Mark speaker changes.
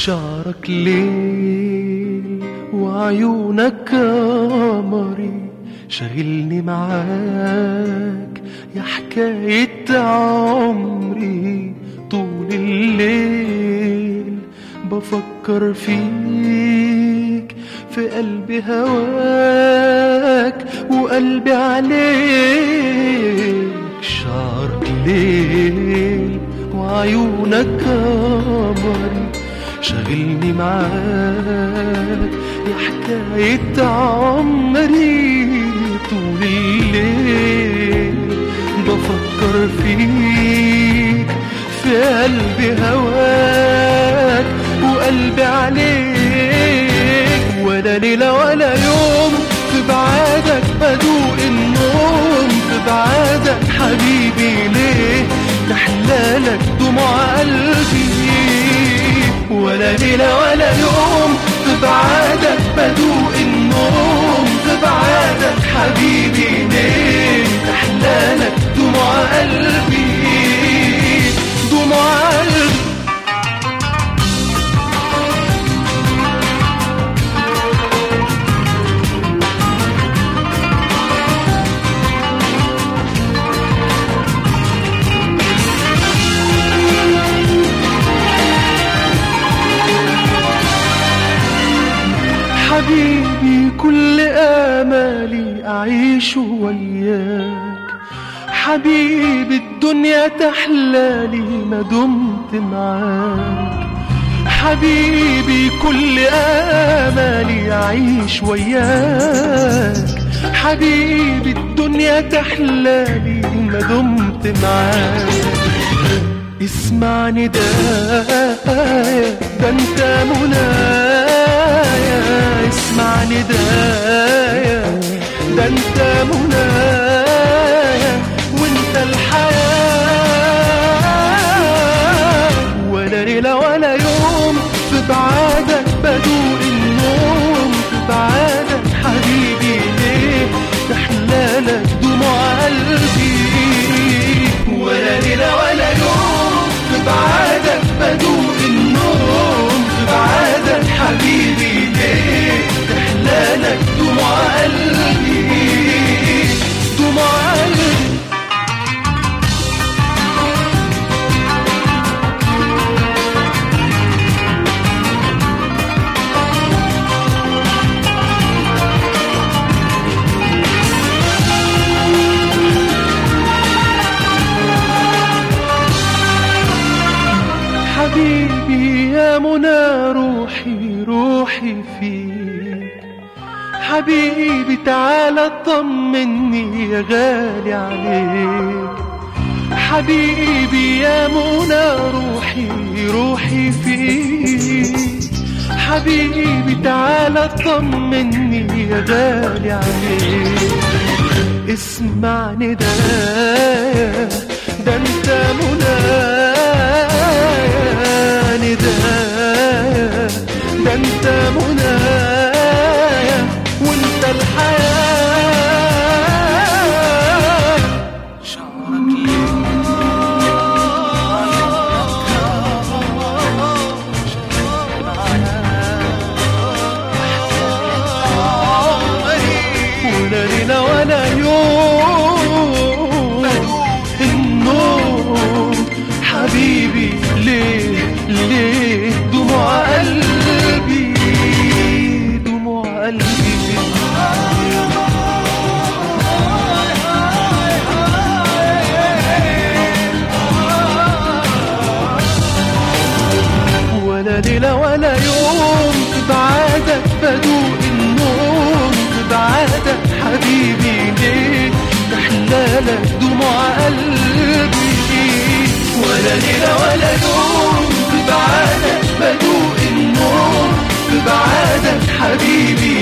Speaker 1: شعرك ليل وعيونك قمري شغلني معاك يا حكاية عمري طول الليل بفكر فيك في قلبي هواك وقلبي عليك شعرك ليل وعيونك قمري شغلني معاك يا حكاية عمري طول الليل بفكر فيك في قلبي هواك وقلبي عليك ولا ليلة ولا يوم في بعادك بدوق النوم في بعادك حبيبي ليه تحلالك دموع قلبي ولا ليلة ولا يوم في بعادك بدوق النوم في بعادك حبيبي ليه تحلالك دموع قلبي دموع قلبي حبيبي كل آمالي أعيش وياك حبيبي الدنيا تحلالي ما دمت معاك حبيبي كل آمالي أعيش وياك حبيبي الدنيا تحلالي ما دمت معاك اسمعني ده ده انت منايا اسمعني ده ده انت منايا وانت الحياة ولا ليلة ولا يوم في بعادك بدوق النوم في بعادك حبيبي ليه تحلالك دموع قلبي ولا ليلة ولا يوم في بعادك بدوق النوم في بعادك حبيبي ليه تحلالك دموع قلبي دموع قلبي حبيبي يا منى روحي روحي فيك حبيبي تعالى طمني يا غالي عليك حبيبي يا منى روحي روحي فيك حبيبي تعالى طمني يا غالي عليك اسمعني ده ده انت منايا ندايا ده انت منايا وانت الحياة شعرك ولا ليلة ولا يوم النوم حبيبي ليه ليه دموع قلبي دموع قلبي ولا ليلة ولا يوم في بعادك بدوق النوم في بعادك حبيبي ليه تحلالك دموع قلبي ولا ليلة ولا يوم في بعادك بدوق النوم في بعادك حبيبي